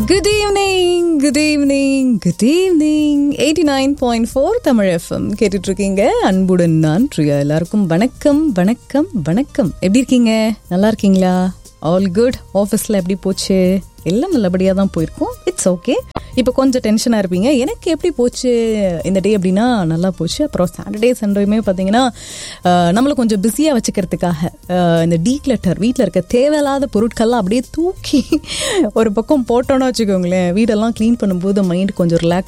good evening good evening good evening eighty nine point four Tamil FM கேட்டுட்டு இருக்கீங்க அன்புடன் நான் பிரியா எல்லாருக்கும் வணக்கம் வணக்கம் வணக்கம் எப்படி இருக்கீங்க நல்லா இருக்கீங்களா ஆல் குட் ஆஃபீஸில் எப்படி போச்சு எல்லாம் நல்லபடியாக தான் போயிருக்கோம் இட்ஸ் ஓகே இப்போ கொஞ்சம் டென்ஷனாக இருப்பீங்க எனக்கு எப்படி போச்சு இந்த டே அப்படின்னா நல்லா போச்சு அப்புறம் சாட்டர்டே சண்டேயுமே பார்த்தீங்கன்னா அஹ், நம்மளை கொஞ்சம் பிஸியாக வச்சுக்கிறதுக்காக அஹ், இந்த டீக்லட்டர் வீட்டில் இருக்க தேவையில்லாத பொருட்கள்லாம் அப்படியே தூக்கி ஒரு பக்கம் போட்டோன்னு வச்சுக்கோங்களேன் வீடெல்லாம் க்ளீன் பண்ணும்போது மைண்ட் கொஞ்சம் ரிலாக்ஸ்